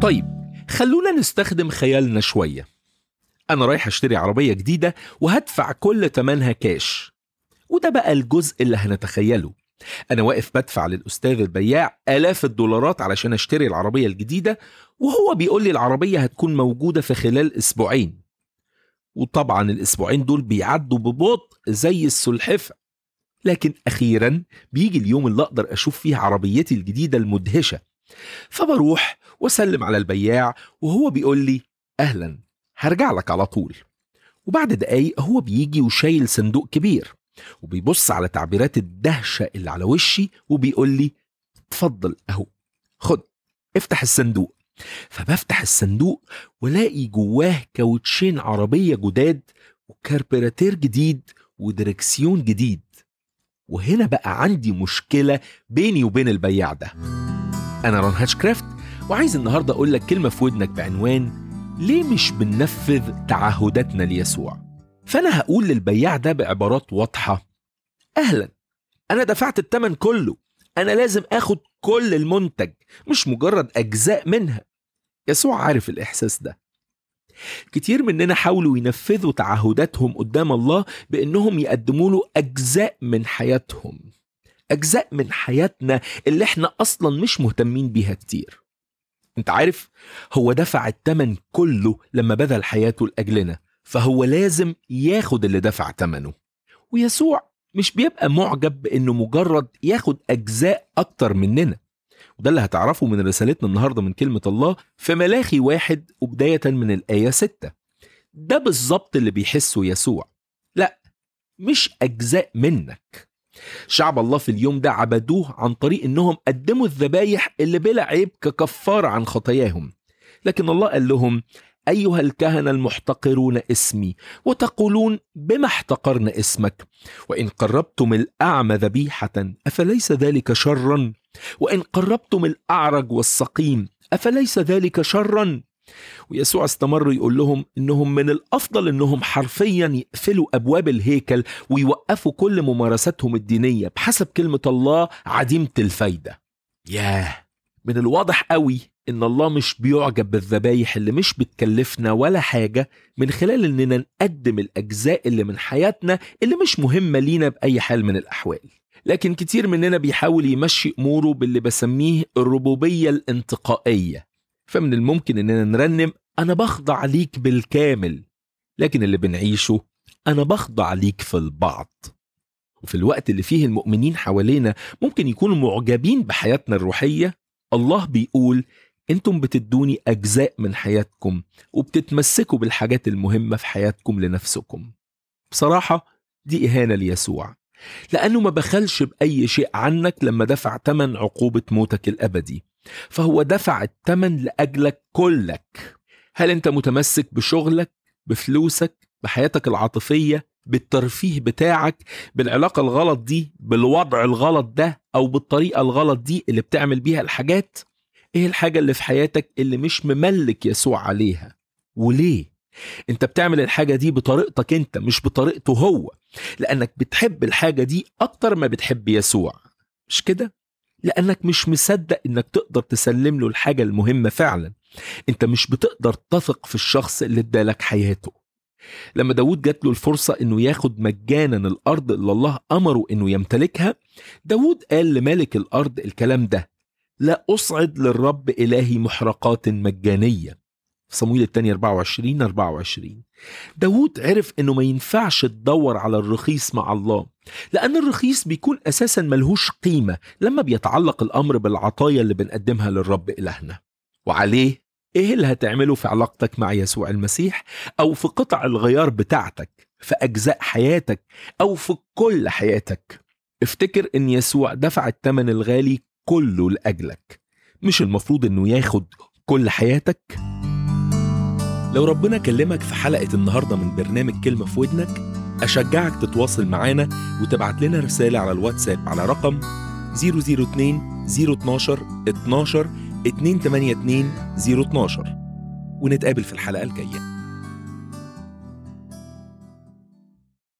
طيب خلونا نستخدم خيالنا شوية أنا رايح أشتري عربية جديدة وهدفع كل تمنها كاش وده بقى الجزء اللي هنتخيله أنا واقف بدفع للأستاذ البياع آلاف الدولارات علشان أشتري العربية الجديدة وهو بيقول لي العربية هتكون موجودة في خلال أسبوعين وطبعا الأسبوعين دول بيعدوا ببطء زي السلحفة لكن أخيرا بيجي اليوم اللي أقدر أشوف فيه عربيتي الجديدة المدهشة فبروح وأسلم على البياع وهو بيقول لي أهلا هرجع لك على طول وبعد دقايق هو بيجي وشايل صندوق كبير وبيبص على تعبيرات الدهشة اللي على وشي وبيقول لي اتفضل أهو خد افتح الصندوق فبفتح الصندوق ولاقي جواه كاوتشين عربية جداد وكاربيراتير جديد ودركسيون جديد وهنا بقى عندي مشكلة بيني وبين البياع ده أنا رون هاتشكرافت وعايز النهاردة أقول لك كلمة في ودنك بعنوان ليه مش بننفذ تعهداتنا ليسوع فأنا هقول للبياع ده بعبارات واضحة أهلا أنا دفعت التمن كله أنا لازم آخد كل المنتج مش مجرد أجزاء منها يسوع عارف الإحساس ده كتير مننا حاولوا ينفذوا تعهداتهم قدام الله بأنهم يقدموا له أجزاء من حياتهم أجزاء من حياتنا اللي احنا أصلا مش مهتمين بيها كتير انت عارف هو دفع التمن كله لما بذل حياته لأجلنا فهو لازم ياخد اللي دفع تمنه ويسوع مش بيبقى معجب بانه مجرد ياخد اجزاء اكتر مننا وده اللي هتعرفه من رسالتنا النهارده من كلمه الله في ملاخي واحد وبدايه من الايه ستة ده بالظبط اللي بيحسه يسوع لا مش اجزاء منك شعب الله في اليوم ده عبدوه عن طريق انهم قدموا الذبايح اللي بلا عيب ككفاره عن خطاياهم لكن الله قال لهم ايها الكهنه المحتقرون اسمي وتقولون بما احتقرنا اسمك وان قربتم الاعمى ذبيحه افليس ذلك شرا وان قربتم الاعرج والسقيم افليس ذلك شرا ويسوع استمر يقول لهم انهم من الافضل انهم حرفيا يقفلوا ابواب الهيكل ويوقفوا كل ممارساتهم الدينيه بحسب كلمه الله عديمه الفايده ياه من الواضح قوي ان الله مش بيعجب بالذبايح اللي مش بتكلفنا ولا حاجه من خلال اننا نقدم الاجزاء اللي من حياتنا اللي مش مهمه لينا باي حال من الاحوال لكن كتير مننا بيحاول يمشي اموره باللي بسميه الربوبيه الانتقائيه فمن الممكن اننا نرنم انا بخضع ليك بالكامل لكن اللي بنعيشه انا بخضع ليك في البعض وفي الوقت اللي فيه المؤمنين حوالينا ممكن يكونوا معجبين بحياتنا الروحيه الله بيقول انتم بتدوني اجزاء من حياتكم وبتتمسكوا بالحاجات المهمه في حياتكم لنفسكم بصراحه دي اهانه ليسوع لانه ما بخلش باي شيء عنك لما دفع ثمن عقوبه موتك الابدي فهو دفع الثمن لاجلك كلك هل انت متمسك بشغلك بفلوسك بحياتك العاطفيه بالترفيه بتاعك بالعلاقه الغلط دي بالوضع الغلط ده او بالطريقه الغلط دي اللي بتعمل بيها الحاجات ايه الحاجه اللي في حياتك اللي مش مملك يسوع عليها وليه انت بتعمل الحاجه دي بطريقتك انت مش بطريقته هو لانك بتحب الحاجه دي اكتر ما بتحب يسوع مش كده لانك مش مصدق انك تقدر تسلم له الحاجه المهمه فعلا انت مش بتقدر تثق في الشخص اللي ادالك حياته لما داود جات له الفرصة انه ياخد مجانا الارض اللي الله امره انه يمتلكها داود قال لمالك الارض الكلام ده لا اصعد للرب الهي محرقات مجانية في صمويل الثانية 24 24 داود عرف انه ما ينفعش تدور على الرخيص مع الله لان الرخيص بيكون اساسا ملهوش قيمة لما بيتعلق الامر بالعطايا اللي بنقدمها للرب الهنا وعليه ايه اللي هتعمله في علاقتك مع يسوع المسيح او في قطع الغيار بتاعتك في اجزاء حياتك او في كل حياتك افتكر ان يسوع دفع الثمن الغالي كله لاجلك مش المفروض انه ياخد كل حياتك لو ربنا كلمك في حلقة النهاردة من برنامج كلمة في ودنك أشجعك تتواصل معانا وتبعت لنا رسالة على الواتساب على رقم 002 012 12 282 012 ونتقابل في الحلقة الجاية